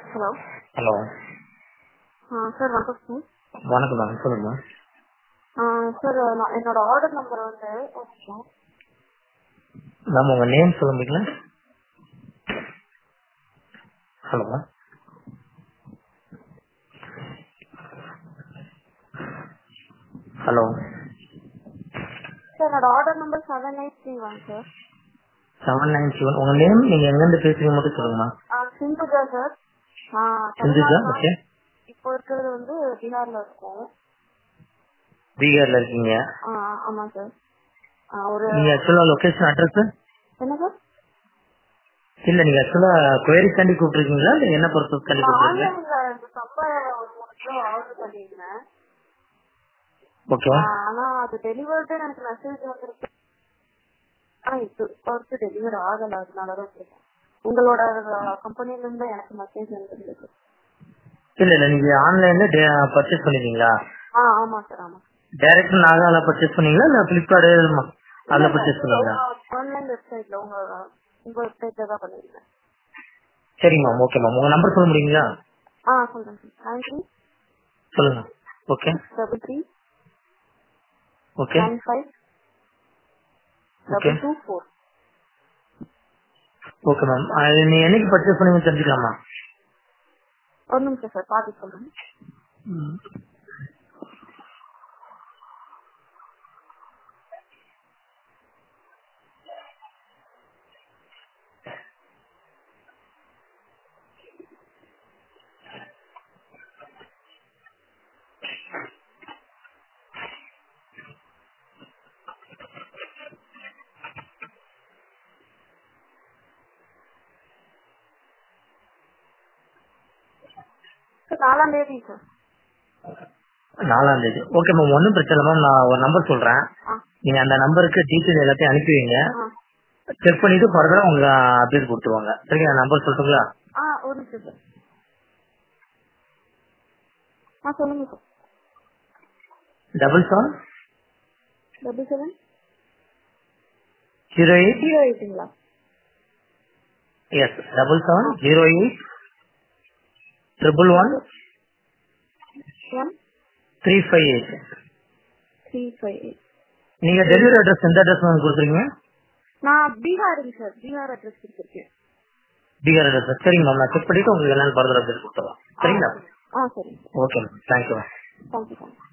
Hello hello sir வணக்கம் sir வணக்கம் ma'am சொல்லுங்க சார் நான் என்னோட ஆர்டர் நம்பர் வந்து ஒரு நிமிஷம். மேம் உங்க நேம் சொல்ல முடியுங்களா ஹலோ ஹலோ சார் என்னோட order number seven eight three one sir seven nine seven உங்க நேம் நீங்க எங்க இருந்து பேசுறீங்க மட்டும் சொல்லுங்கம்மா சிந்துஜா சார் சிந்துஜா ஓகே இப்போ இருக்கிறது வந்து பீகார்ல இருக்கும் பீகார்ல இருக்கீங்க ஆ, ஆமா சார் ஆ, ஒரு நீங்க ஆக்சுவலா லொகேஷன் அட்ரஸ் என்ன சார் இல்ல நீங்க ஆக்சுவலா குயரிக்காண்டி கூப்பிட்டுருக்கீங்களா இல்ல என்ன பர்பஸ்க்காண்டி நான் கூப்பிட்டுருக்கீங்க ஆன்லைன்ல இந்த சம்பா ஒரு மூணு கிலோ ஆர்டர் பண்ணியிருந்தேன் ஓகே ஆ, ஆனா அது டெலிவர்டு எனக்கு மெசேஜ் வந்துருக்கு ஆனா இப்போ இப்போ வரைக்கும் டெலிவர் ஆகல அதனால தான் கேட்டேன் உங்களோட கம்பெனில இருந்து எனக்கு மெசேஜ் வந்துருக்கு இல்ல இல்ல நீங்க ஆன்லைன்ல பர்ச்சேஸ் பண்ணிருக்கீங்களா ஆ ஆமா சார் ஆமா டைரக்ட் நாகால பர்ச்சேஸ் பண்ணீங்களா இல்ல பிளிப்கார்ட் அதுல பர்ச்சேஸ் பண்ணீங்களா ஆன்லைன் வெப்சைட்ல உங்க உங்க வெப்சைட்ல தான் பண்ணிருக்கேன் சரிங்க மேம் ஓகே மேம் உங்க நம்பர் சொல்ல முடியுங்களா ஆ சொல்றேன் சார் நைன் த்ரீ சொல்லுங்க okay double three okay nine five Okay. Double two four okay ma'am அது நீ என்னைக்கு பர்ச்சேஸ் பண்ணி தெரிஞ்சுக்கலாமா ஒரு நிமிஷம் சார் பார்த்து சொல்றேன் சார் நாலாம் தேதி சார் நாலாம் தேதி ஓகே மேம் ஒன்றும் பிரச்சனை இல்லை மேம் நான் ஒரு நம்பர் சொல்றேன் ஆ நீங்க அந்த நம்பருக்கு டீட்டெயில் எல்லாத்தையும் அனுப்பி வைங்க ஆ செக் பண்ணிட்டு ஃபர்தரா உங்களுக்கு அப்டேட் கொடுத்துருவாங்க சரிங்க நம்பர் சொல்லட்டுங்களா ஆ ஒரு நிமிஷம் சார் ஆ சொல்லுங்க sir double seven double seven zero eight zero எயிட்டுங்களா yes double seven zero eight triple one one three five eight three five eight நீங்க டெலிவரி அட்ரஸ் எந்த அட்ரஸ் மேம் கொடுத்துருங்க நான் பீகாருங்க சார் பீகார் அட்ரஸ் கொடுத்துருக்கேன் பீகார் அட்ரஸ் சரிங்க மேம் நான் செக் பண்ணிட்டு உங்களுக்கு என்னன்னு ஃபர்தர் அப்டேட் கொடுத்துருவோம் சரிங்களா ஆ சரிங்க okay ma'am thank you ma'am thank you thank you